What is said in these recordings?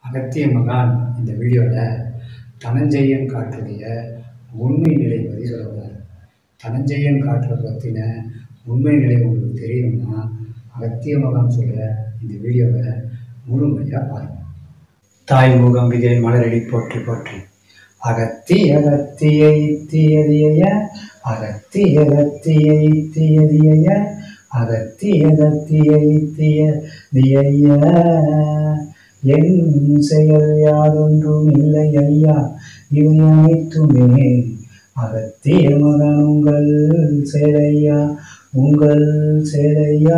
அகத்திய மகான் இந்த வீடியோவில் தனஞ்செயன் காட்டுடைய உண்மை நிலை பற்றி சொல்ல போகிறார் தனஞ்செயன் காற்றை பற்றின உண்மை நிலை உங்களுக்கு தெரியணும்னா அகத்திய மகான் சொல்கிற இந்த வீடியோவை முழுமையாக பாருங்கள் தாய் முகம் விதை மலரடி போற்றி போற்றி அகத்தி அகத்திய இத்தியதிய அகத்தி அகத்திய இத்தியதிய அகத்தி அகத்திய இத்தியதிய என் செயல் யாதொன்றும் இல்லை ஐயா இவை அனைத்துமே அகத்திய மகன் உங்கள் செயலையா உங்கள் செயலையா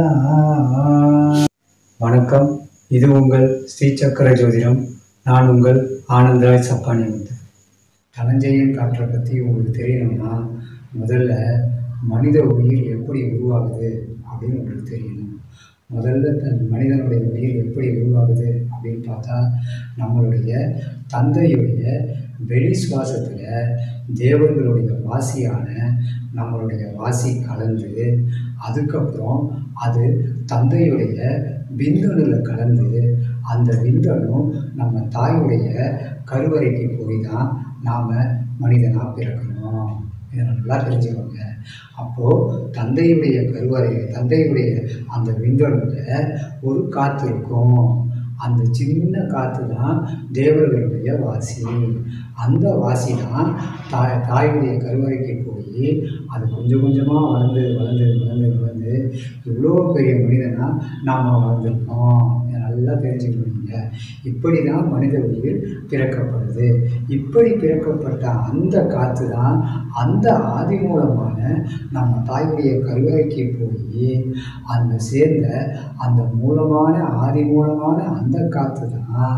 வணக்கம் இது உங்கள் ஸ்ரீ சக்கர ஜோதிடம் நான் உங்கள் ஆனந்தராய் சப்பானி முத்து தனஞ்செயன் காற்றை பற்றி உங்களுக்கு தெரியணும்னா முதல்ல மனித உயிர் எப்படி உருவாகுது அப்படின்னு உங்களுக்கு தெரியணும் முதல்ல தன் மனிதனுடைய உயிர் எப்படி உருவாகுது அப்படின்னு பார்த்தா நம்மளுடைய தந்தையுடைய வெளி சுவாசத்தில் தேவர்களுடைய வாசியான நம்மளுடைய வாசி கலந்து அதுக்கப்புறம் அது தந்தையுடைய விந்தணுல கலந்து அந்த விந்தணு நம்ம தாயுடைய கருவறைக்கு போய் தான் நாம் மனிதனாக பிறக்கணும் இதை நல்லா தெரிஞ்சுக்கோங்க அப்போது தந்தையுடைய கருவறை தந்தையுடைய அந்த விந்தணுவில் ஒரு காற்று இருக்கும் அந்த சின்ன காற்று தான் தேவர்களுடைய வாசி அந்த வாசி தான் தாய் தாயுடைய கருவறைக்கு போய் அது கொஞ்சம் கொஞ்சமாக வளர்ந்து வளர்ந்து வளர்ந்து வளர்ந்து இவ்வளோ பெரிய மனிதனாக நாம் வளர்ந்துருக்கோம் இதை நல்லா தெரிஞ்சுக்கணும் நீங்கள் இப்படி தான் மனித உயிர் பிறக்கப்படுது இப்படி பிறக்கப்பட்ட அந்த காற்று தான் அந்த ஆதி மூலமான நம்ம தாயுடைய கருவறைக்கு போய் அந்த சேர்ந்த அந்த மூலமான ஆதி மூலமான அந்த காற்று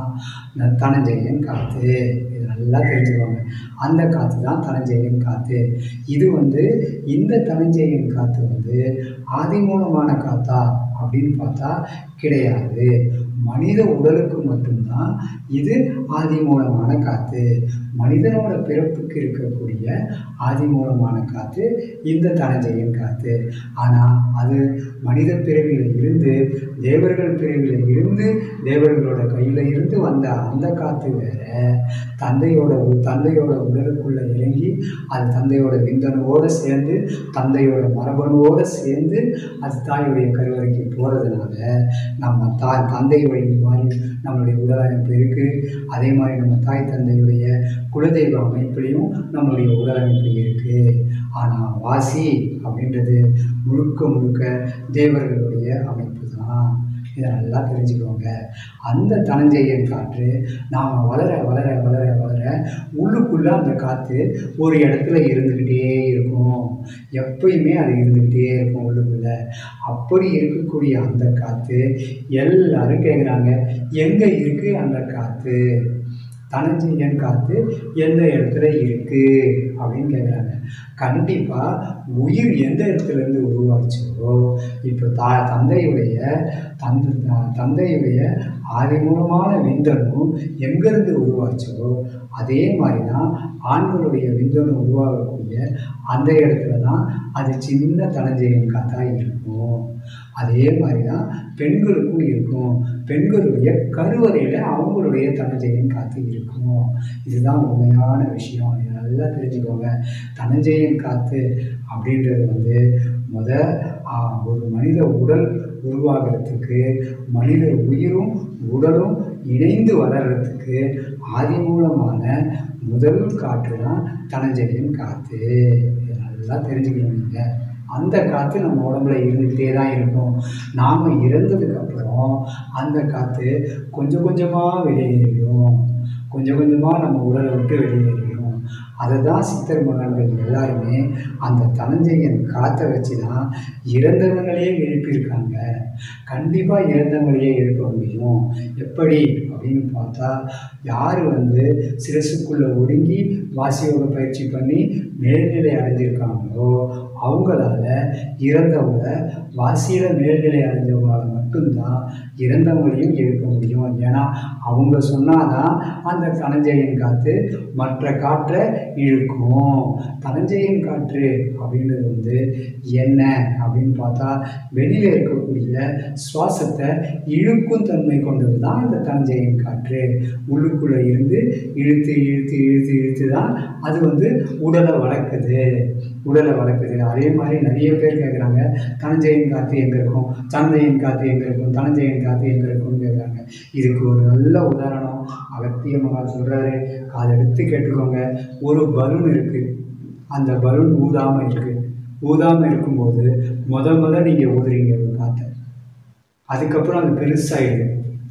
தான் தனஞ்செயன் காற்று இது நல்லா தெரிஞ்சுக்கோங்க அந்த காற்று தான் தனஞ்செயன் காற்று இது வந்து இந்த தனஞ்செயன் காற்று வந்து ஆதி மூலமான காற்றா அப்படின்னு பார்த்தா கிடையாது மனித உடலுக்கு மட்டும்தான் இது ஆதி மூலமான காற்று மனிதனோட பிறப்புக்கு இருக்கக்கூடிய ஆதி மூலமான காற்று இந்த தனஞ்செயன் காற்று ஆனால் அது மனித பிறவியில் இருந்து தேவர்கள் பிறவியில் இருந்து தேவர்களோட கையில் இருந்து வந்த அந்த காற்று வேற தந்தையோட தந்தையோட உடலுக்குள்ளே இறங்கி அது தந்தையோட விந்தணுவோடு சேர்ந்து தந்தையோட மரபணுவோடு சேர்ந்து அது தாயுடைய கருவறைக்கு போகிறதுனால நம்ம தாய் தந்தை வழி மாதிரி நம்மளுடைய உடல் அமைப்பு இருக்குது அதே மாதிரி நம்ம தாய் தந்தையுடைய குலதெய்வ அமைப்புலேயும் நம்மளுடைய உடல் அமைப்பு இருக்குது ஆனால் வாசி அப்படின்றது முழுக்க முழுக்க தேவர்களுடைய அமைப்பு தான் இதை நல்லா தெரிஞ்சுக்கோங்க அந்த தனஞ்செயன் காற்று நாம் வளர வளர வளர வளர உள்ளுக்குள்ளே அந்த காற்று ஒரு இடத்துல இருந்துக்கிட்டே இருக்கும் எப்பயுமே அது இருந்துக்கிட்டே இருக்கும் உள்ளுக்குள்ளே அப்படி இருக்கக்கூடிய அந்த காற்று எல்லாரும் கேட்குறாங்க எங்கே இருக்குது அந்த காற்று தனஞ்செயன் காற்று எந்த இடத்துல இருக்குது அப்படின்னு கேட்குறாங்க கண்டிப்பாக உயிர் எந்த இடத்துலேருந்து உருவாச்சோ இப்போ தா தந்தையுடைய தந்தை தந்தையுடைய ஆதிமூலமான விந்தணு எங்கேருந்து உருவாச்சோ அதே மாதிரி தான் ஆண்களுடைய விந்தணு உருவாகக்கூடிய அந்த இடத்துல தான் அது சின்ன தனஞ்செயன் காத்தாக இருக்கும் அதே மாதிரி தான் பெண்களுக்கும் இருக்கும் பெண்களுடைய கருவறையில் அவங்களுடைய தனஞ்செயன் காற்று இருக்கும் இதுதான் உண்மையான விஷயம் இதை நல்லா தெரிஞ்சுக்கோங்க தனஞ்செயன் காற்று அப்படின்றது வந்து முத ஒரு மனித உடல் உருவாகிறதுக்கு மனித உயிரும் உடலும் இணைந்து வளர்கிறதுக்கு ஆதிமூலமான முதல் காற்று தான் தனஞ்செயன் காற்று இதை நல்லா தெரிஞ்சுக்கணும் நீங்கள் அந்த காற்று நம்ம உடம்புல இருந்துக்கிட்டே தான் இருக்கும் நாம் இறந்ததுக்கப்புறம் அந்த காற்று கொஞ்சம் கொஞ்சமாக வெளியேறிடும் கொஞ்சம் கொஞ்சமாக நம்ம உடலை விட்டு வெளியேறிடும் அதை தான் சித்தர் மகன்கள் எல்லாருமே அந்த தனஞ்செயன் காற்றை வச்சு தான் இறந்தவங்களையே எழுப்பியிருக்காங்க கண்டிப்பாக இறந்தவங்களையே எழுப்ப முடியும் எப்படி அப்படின்னு பார்த்தா யார் வந்து சிரசுக்குள்ளே ஒடுங்கி வாசியோக பயிற்சி பண்ணி மேல்நிலை அடைஞ்சிருக்காங்களோ அவங்களால இறந்தவங்கள வாசியில் மேல்நிலை அடைஞ்சவங்களால மட்டும்தான் இறந்தவங்களையும் எழுப்ப முடியும் ஏன்னா அவங்க சொன்னாதான் அந்த தனஞ்செயன் காற்று மற்ற காற்றை இழுக்கும் தனஞ்செயன் காற்று அப்படின்றது வந்து என்ன அப்படின்னு பார்த்தா வெளியில் இருக்கக்கூடிய சுவாசத்தை இழுக்கும் தன்மை கொண்டது தான் இந்த தனஞ்செயன் காற்று உள்ளுக்குள்ளே இருந்து இழுத்து இழுத்து இழுத்து இழுத்து தான் அது வந்து உடலை வளர்க்குது உடலை வளர்க்குது அதே மாதிரி நிறைய பேர் கேட்குறாங்க தனஞ்செயன் காற்று எங்கே இருக்கும் தனஞ்செயன் காற்று எங்கே இருக்கும் தனஞ்செயன் காற்று எங்கே இருக்கும்னு கேட்குறாங்க இதுக்கு ஒரு நல்ல உதாரணம் அகத்திய மகான் சொல்கிறாரு அதை எடுத்து கேட்டுக்கோங்க ஒரு பலூன் இருக்குது அந்த பலூன் ஊதாமல் இருக்குது ஊதாமல் இருக்கும்போது முத முத நீங்கள் ஊதுறீங்க ஒரு காற்றை அதுக்கப்புறம் அது பெருசாகிடுது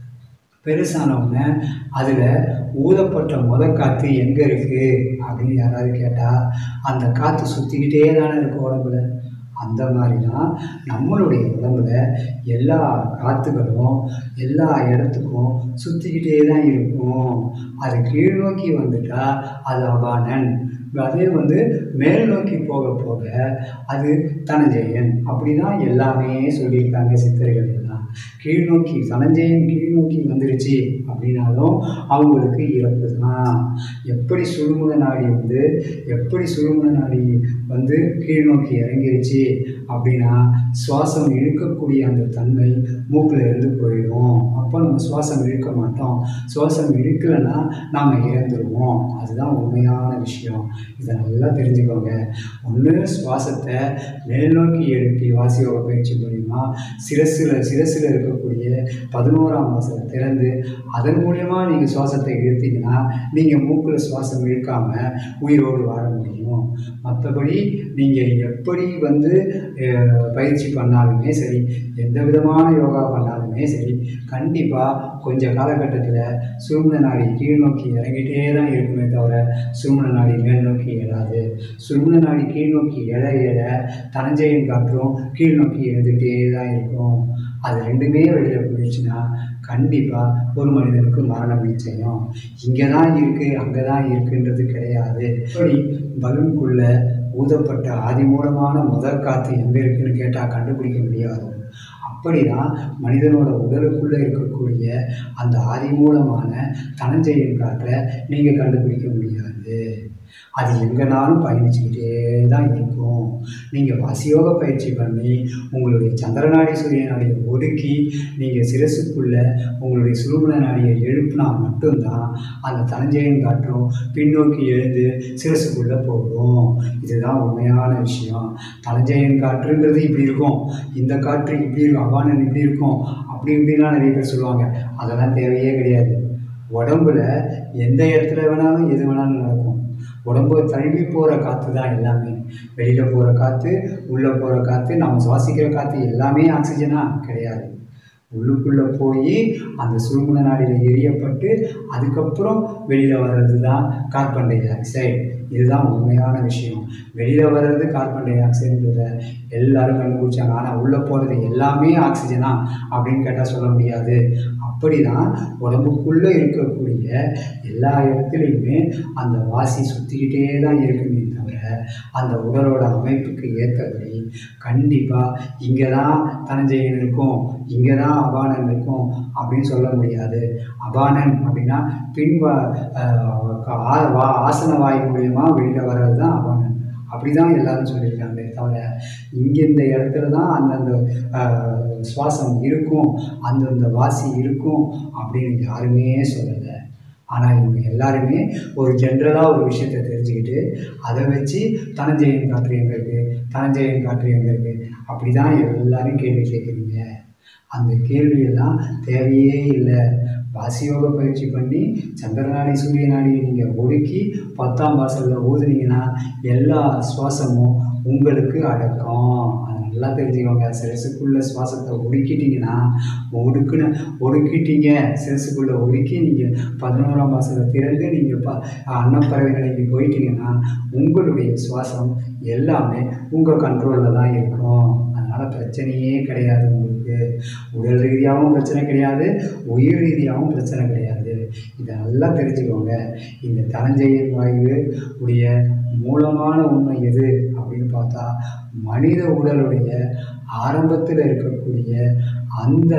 பெருசான உடனே அதில் ஊதப்பட்ட முத காற்று எங்கே இருக்குது அப்படின்னு யாராவது கேட்டால் அந்த காற்று சுற்றிக்கிட்டே தானே இருக்கும் உடம்புல அந்த மாதிரி தான் நம்மளுடைய உடம்புல எல்லா காற்றுகளும் எல்லா இடத்துக்கும் சுற்றிக்கிட்டே தான் இருக்கும் அது கீழ் நோக்கி வந்துட்டா அது அபானன் அதே வந்து மேல் நோக்கி போக போக அது தனஞ்செயன் அப்படி தான் எல்லாமே சொல்லியிருக்காங்க சித்தர்கள் எல்லாம் கீழ் நோக்கி தனஞ்செயன் கீழ் நோக்கி வந்துருச்சு அப்படின்னாலும் அவங்களுக்கு இறப்பு தான் எப்படி சுழுமுன நாடி வந்து எப்படி சுழுமுன நாடி வந்து கீழ் நோக்கி இறங்கிருச்சு அப்படின்னா சுவாசம் இழுக்கக்கூடிய அந்த தன்மை மூக்கில் இருந்து போயிடும் அப்போ நம்ம சுவாசம் இழுக்க மாட்டோம் சுவாசம் இழுக்கலைன்னா நாம் இறந்துருவோம் அதுதான் உண்மையான விஷயம் இதை நல்லா தெரிஞ்சுக்கோங்க ஒன்று சுவாசத்தை மேல் நோக்கி எழுப்பி வாசியோக பயிற்சி மூலிமா சிரசில் சிரசில் இருக்கக்கூடிய பதினோராம் மாதம் திறந்து அதன் மூலியமா நீங்கள் சுவாசத்தை இழுத்தீங்கன்னா நீங்கள் மூக்கில் சுவாசம் இழுக்காமல் உயிரோடு வாழ முடியும் மற்றபடி நீங்கள் எப்படி வந்து அஹ், பயிற்சி பண்ணாலுமே சரி எந்த விதமான யோகா பண்ணாலுமே சரி கண்டிப்பாக கொஞ்ச காலகட்டத்தில் சுருமண நாடி கீழ் நோக்கி இறங்கிட்டே தான் இருக்குமே தவிர சுருமண நாடி மேல் நோக்கி எழாது சுருமண நாடி கீழ் நோக்கி எழ எழ தனஞ்செயன் காற்றும் கீழ் நோக்கி எழுந்துகிட்டே தான் இருக்கும் அது ரெண்டுமே வெளியில் போயிடுச்சுன்னா கண்டிப்பாக ஒரு மனிதனுக்கு மரணம் நிச்சயம் இங்கே தான் இருக்குது அங்கே தான் இருக்குன்றது கிடையாது எப்படி பலூனுக்குள்ள ஊதப்பட்ட ஆதிமூலமான முதல் காற்று எங்கே இருக்குன்னு கேட்டால் கண்டுபிடிக்க முடியாது அப்படிதான் மனிதனோட உடலுக்குள்ளே இருக்கக்கூடிய அந்த ஆதிமூலமான தனஞ்செயன் காற்றை நீங்கள் கண்டுபிடிக்க முடியாது அது எங்கேனாலும் பயணிச்சுக்கிட்டே தான் இருக்கும் நீங்கள் வாசியோக பயிற்சி பண்ணி உங்களுடைய சந்திரநாடி சூரிய நாடியை ஒடுக்கி நீங்கள் சிரசுக்குள்ளே உங்களுடைய சுருமண நாடியை எழுப்பினா மட்டும்தான் அந்த தனஞ்செயன் காற்றும் பின்னோக்கி எழுந்து சிரசுக்குள்ளே போகும் இதுதான் உண்மையான விஷயம் தனஞ்செயன் காற்றுன்றது இப்படி இருக்கும் இந்த காற்று இப்படி இருக்கும் அவானன் இப்படி இருக்கும் அப்படி இப்படிலாம் நிறைய பேர் சொல்லுவாங்க அதெல்லாம் தேவையே கிடையாது உடம்புல எந்த இடத்துல வேணாலும் எது வேணாலும் நடக்கும் உடம்பு தழுவி போகிற காற்று தான் எல்லாமே வெளியில் போகிற காற்று உள்ளே போகிற காற்று நம்ம சுவாசிக்கிற காற்று எல்லாமே ஆக்சிஜனா கிடையாது உள்ளுக்குள்ளே போய் அந்த சுருமுன நாடியில் எரியப்பட்டு அதுக்கப்புறம் வெளியில் வர்றது தான் கார்பன் டை ஆக்சைடு இதுதான் உண்மையான விஷயம் வெளியில் வர்றது கார்பன் டை ஆக்சைடுன்றத எல்லாரும் கண்டுபிடிச்சாங்க ஆனால் உள்ளே போகிறது எல்லாமே ஆக்சிஜனா அப்படின்னு கேட்டால் சொல்ல முடியாது அப்படி தான் உடம்புக்குள்ளே இருக்கக்கூடிய எல்லா இடத்துலையுமே அந்த வாசி சுற்றிக்கிட்டே தான் இருக்குமே தவிர அந்த உடலோட அமைப்புக்கு ஏற்றபடி கண்டிப்பாக இங்கே தான் தனஞ்செயன் இருக்கும் இங்கே தான் அபானன் இருக்கும் அப்படின்னு சொல்ல முடியாது அபானன் அப்படின்னா பின் வா ஆஹ் ஆ- வா- ஆசன வாயு மூலியமா வெளியில் வர்றது தான் அபானன் அப்படி தான் எல்லாரும் சொல்லியிருக்காங்க தவிர இங்கே இந்த இடத்துல தான் அந்தந்த ஆஹ், சுவாசம் இருக்கும் அந்தந்த வாசி இருக்கும் அப்படின்னு யாருமே சொல்லலை ஆனால் இவங்க எல்லாருமே ஒரு ஜென்ரலாக ஒரு விஷயத்தை தெரிஞ்சுக்கிட்டு அதை வச்சு தனஞ்செயன் காற்று எங்கே இருக்குது தனஞ்செயன் காற்று எங்கே இருக்குது அப்படி தான் எல்லாரும் கேள்வி கேட்குறீங்க அந்த கேள்வியெல்லாம் தேவையே இல்லை வாசியோக பயிற்சி பண்ணி சந்திரநாடி சூரிய நாடியை நீங்கள் ஒடுக்கி பத்தாம் வாசலில் ஊதுனீங்கன்னா எல்லா சுவாசமும் உங்களுக்கு அடக்கம் அதை நல்லா தெரிஞ்சுக்கோங்க சிரசுக்குள்ள சுவாசத்தை ஒடுக்கிட்டீங்கன்னா ஒடுக்குன ஒடுக்கிட்டீங்க சிரசுக்குள்ளே ஒடுக்கி நீங்கள் பதினோராம் வாசலை திறந்து நீங்கள் ப அன்னப்பறவை நிலைக்கு போயிட்டீங்கன்னா உங்களுடைய சுவாசம் எல்லாமே உங்கள் கண்ட்ரோலில் தான் இருக்கும் அதனால் பிரச்சனையே கிடையாது உங்களுக்கு உடல் ரீதியாகவும் பிரச்சனை கிடையாது உயிர் ரீதியாகவும் பிரச்சனை கிடையாது இதை நல்லா தெரிஞ்சுக்கோங்க இந்த தனஞ்செயல் வாயு உடைய மூலமான உண்மை எது அப்படின்னு பார்த்தா மனித உடலுடைய ஆரம்பத்தில் இருக்கக்கூடிய அந்த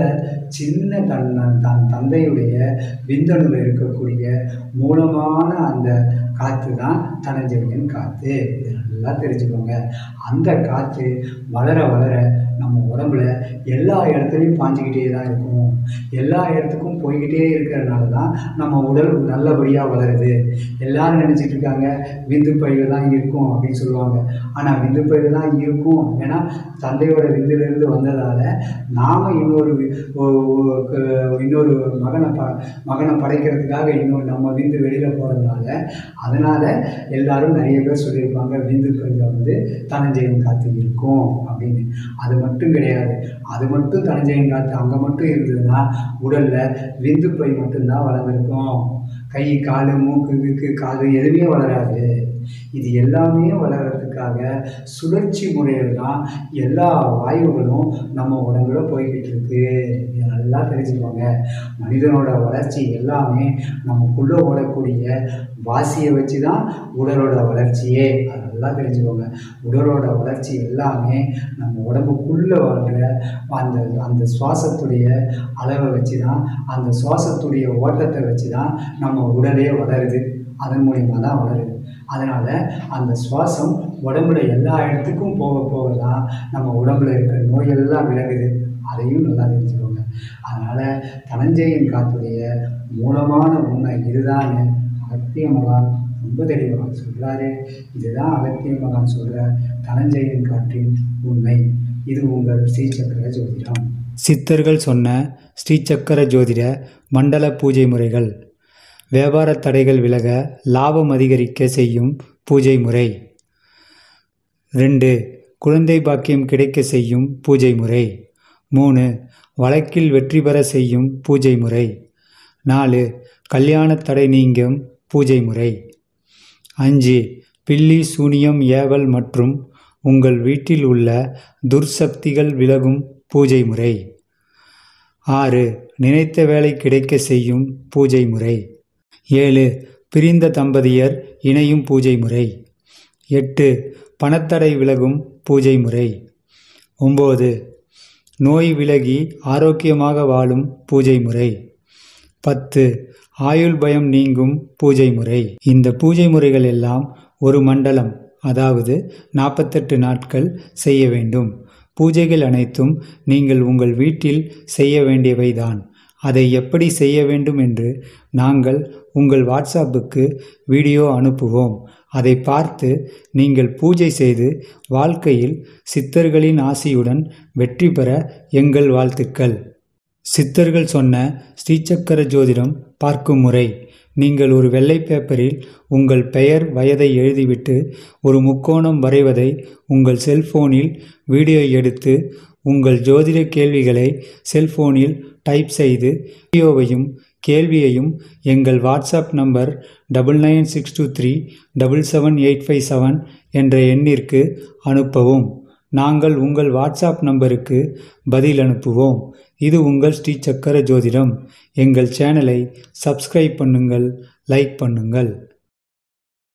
சின்ன தன் தன் தந்தையுடைய விந்தணுவில் இருக்கக்கூடிய மூலமான அந்த காற்று தான் தனஞ்செழியன் காற்று இது நல்லா தெரிஞ்சுக்கோங்க அந்த காற்று வளர வளர நம்ம உடம்புல எல்லா இடத்துலையும் பாஞ்சிக்கிட்டே தான் இருக்கும் எல்லா இடத்துக்கும் போய்கிட்டே இருக்கிறதுனால தான் நம்ம உடல் நல்லபடியாக வளருது எல்லாரும் நினச்சிட்டு இருக்காங்க விந்து பையில தான் இருக்கும் அப்படின்னு சொல்லுவாங்க ஆனால் விந்து பையில தான் இருக்கும் ஏன்னா தந்தையோட விந்துலேருந்து வந்ததால் நாம் இன்னொரு வி- ஒ- ஒ- க- இன்னொரு மகனை ப மகனை படைக்கிறதுக்காக இன்னொரு நம்ம விந்து வெளியில் போகிறதுனால அதனால் எல்லாரும் நிறைய பேர் சொல்லியிருப்பாங்க விந்து பையில வந்து தனஞ்செயன் காத்து இருக்கும் அப்படின்னு அது மட்டும் கிடையாது அது மட்டும் தனஞ்செயன் காத்து அங்கே மட்டும் இருந்ததுன்னா உடலில் விந்து பை மட்டும்தான் வளர்ந்துருக்கும் கை கால் மூக்கு கீக்கு காது எதுவுமே வளராது இது எல்லாமே வளர்கிறதுக்காக சுழற்சி முறையில் தான் எல்லா வாயுகளும் நம்ம உடம்புல போய்கிட்டு இருக்கு இதை நல்லா தெரிஞ்சுக்கோங்க மனிதனோட வளர்ச்சி எல்லாமே நமக்குள்ளே ஓடக்கூடிய வாசியை வச்சு தான் உடலோட வளர்ச்சியே அது நல்லா தெரிஞ்சுக்கோங்க உடலோட வளர்ச்சி எல்லாமே நம்ம உடம்புக்குள்ளே வாழ்கிற அந்த அந்த சுவாசத்துடைய அளவை வச்சு தான் அந்த சுவாசத்துடைய ஓட்டத்தை வச்சு தான் நம்ம உடலே வளருது அதன் மூலியமாக தான் வளருது அதனால் அந்த சுவாசம் உடம்புல எல்லா இடத்துக்கும் போக போக தான் நம்ம உடம்புல இருக்கிற நோயெல்லாம் விலகுது அதையும் நல்லா தெரிஞ்சுக்கோங்க அதனால் தனஞ்செயன் காத்துடைய மூலமான உண்மை இதுதான்னு அகத்திய மகான் ரொம்ப தெளிவாக சொல்கிறாரு இதுதான் அகத்திய மகான் சொல்கிற தனஞ்செயன் காற்றின் உண்மை இது உங்கள் ஸ்ரீசக்கர ஜோதிடம் சித்தர்கள் சொன்ன ஸ்ரீசக்கர ஜோதிட மண்டல பூஜை முறைகள் வியாபார தடைகள் விலக லாபம் அதிகரிக்க செய்யும் பூஜை முறை ரெண்டு குழந்தை பாக்கியம் கிடைக்க செய்யும் பூஜை முறை மூணு வழக்கில் வெற்றி பெற செய்யும் பூஜை முறை நாலு கல்யாண தடை நீங்கும் பூஜை முறை அஞ்சு பில்லி சூனியம் ஏவல் மற்றும் உங்கள் வீட்டில் உள்ள துர்சக்திகள் விலகும் பூஜை முறை ஆறு நினைத்த வேலை கிடைக்க செய்யும் பூஜை முறை ஏழு பிரிந்த தம்பதியர் இணையும் பூஜை முறை எட்டு பணத்தடை விலகும் பூஜை முறை ஒம்பது நோய் விலகி ஆரோக்கியமாக வாழும் பூஜை முறை பத்து ஆயுள் பயம் நீங்கும் பூஜை முறை இந்த பூஜை முறைகள் எல்லாம் ஒரு மண்டலம் அதாவது நாற்பத்தெட்டு நாட்கள் செய்ய வேண்டும் பூஜைகள் அனைத்தும் நீங்கள் உங்கள் வீட்டில் செய்ய வேண்டியவைதான் அதை எப்படி செய்ய வேண்டும் என்று நாங்கள் உங்கள் வாட்ஸ்அப்புக்கு வீடியோ அனுப்புவோம் அதை பார்த்து நீங்கள் பூஜை செய்து வாழ்க்கையில் சித்தர்களின் ஆசியுடன் வெற்றி பெற எங்கள் வாழ்த்துக்கள் சித்தர்கள் சொன்ன ஸ்ரீசக்கர ஜோதிடம் பார்க்கும் முறை நீங்கள் ஒரு வெள்ளை பேப்பரில் உங்கள் பெயர் வயதை எழுதிவிட்டு ஒரு முக்கோணம் வரைவதை உங்கள் செல்போனில் வீடியோ எடுத்து உங்கள் ஜோதிட கேள்விகளை செல்போனில் டைப் செய்து வீடியோவையும் கேள்வியையும் எங்கள் WhatsApp number double nine six two three double seven eight five seven என்ற எண்ணிற்கு அனுப்பவும் நாங்கள் உங்கள் வாட்ஸ்அப் நம்பருக்கு பதில் அனுப்புவோம் இது உங்கள் ஸ்ரீ சக்கர ஜோதிடம் எங்கள் சேனலை சப்ஸ்கிரைப் பண்ணுங்கள் லைக் பண்ணுங்கள்